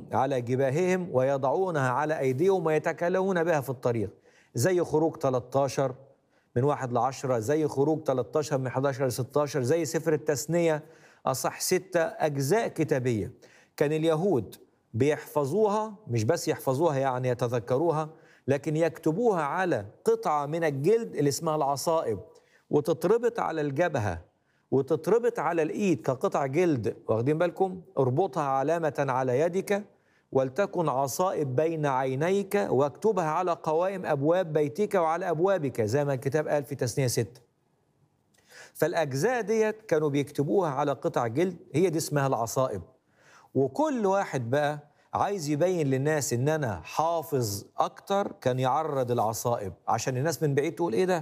على جباههم ويضعونها على أيديهم ويتكلمون بها في الطريق زي خروج 13 من واحد لعشرة زي خروج 13 من 11 ل 16 زي سفر التثنية أصح ستة أجزاء كتابية كان اليهود بيحفظوها مش بس يحفظوها يعني يتذكروها لكن يكتبوها على قطعة من الجلد اللي اسمها العصائب وتتربط على الجبهة وتتربط على الإيد كقطع جلد واخدين بالكم اربطها علامة على يدك ولتكن عصائب بين عينيك واكتبها على قوائم أبواب بيتك وعلى أبوابك زي ما الكتاب قال في تثنية ستة فالأجزاء ديت كانوا بيكتبوها على قطع جلد هي دي اسمها العصائب وكل واحد بقى عايز يبين للناس ان انا حافظ اكتر كان يعرض العصائب عشان الناس من بعيد تقول ايه ده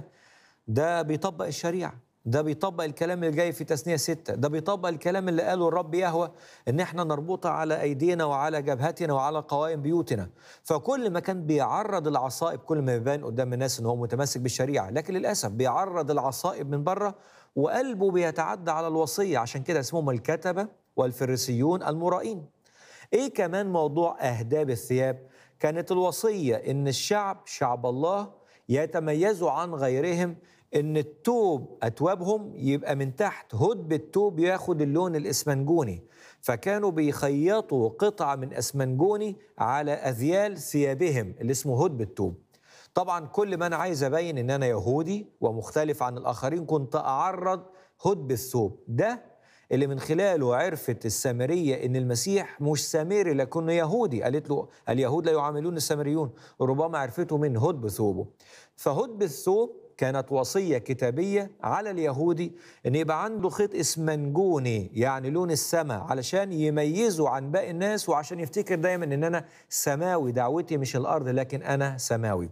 ده بيطبق الشريعه ده بيطبق الكلام اللي جاي في تثنية ستة ده بيطبق الكلام اللي قاله الرب يهوى ان احنا نربطها على ايدينا وعلى جبهتنا وعلى قوائم بيوتنا فكل ما كان بيعرض العصائب كل ما يبان قدام الناس ان هو متمسك بالشريعة لكن للأسف بيعرض العصائب من بره وقلبه بيتعدى على الوصية عشان كده اسمهم الكتبة والفريسيون المرائين ايه كمان موضوع اهداب الثياب كانت الوصيه ان الشعب شعب الله يتميزوا عن غيرهم ان التوب اتوابهم يبقى من تحت هدب التوب ياخد اللون الاسمنجوني فكانوا بيخيطوا قطعه من اسمنجوني على اذيال ثيابهم اللي اسمه هدب التوب طبعا كل ما انا عايز ابين ان انا يهودي ومختلف عن الاخرين كنت اعرض هدب الثوب ده اللي من خلاله عرفت السامرية إن المسيح مش سامري لكنه يهودي قالت له اليهود لا يعاملون السامريون ربما عرفته من هدب ثوبه فهدب الثوب كانت وصية كتابية على اليهودي إن يبقى عنده خيط اسمنجوني يعني لون السماء علشان يميزه عن باقي الناس وعشان يفتكر دايما إن أنا سماوي دعوتي مش الأرض لكن أنا سماوي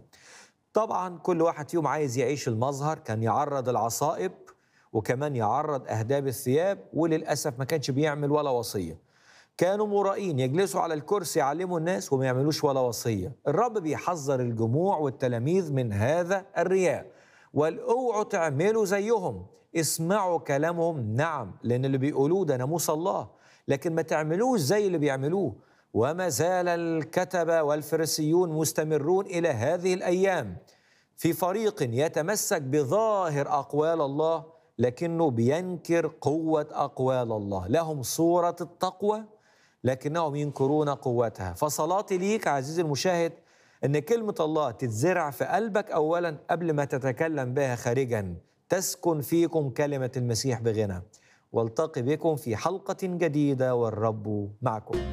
طبعا كل واحد فيهم عايز يعيش المظهر كان يعرض العصائب وكمان يعرض أهداب الثياب وللأسف ما كانش بيعمل ولا وصية كانوا مرائين يجلسوا على الكرسي يعلموا الناس وما يعملوش ولا وصية الرب بيحذر الجموع والتلاميذ من هذا الرياء والاوعوا تعملوا زيهم اسمعوا كلامهم نعم لأن اللي بيقولوه ده ناموس الله لكن ما تعملوش زي اللي بيعملوه وما زال الكتبة والفريسيون مستمرون إلى هذه الأيام في فريق يتمسك بظاهر أقوال الله لكنه بينكر قوة أقوال الله لهم صورة التقوى لكنهم ينكرون قوتها فصلاتي ليك عزيزي المشاهد أن كلمة الله تتزرع في قلبك أولا قبل ما تتكلم بها خارجا تسكن فيكم كلمة المسيح بغنى والتقي بكم في حلقة جديدة والرب معكم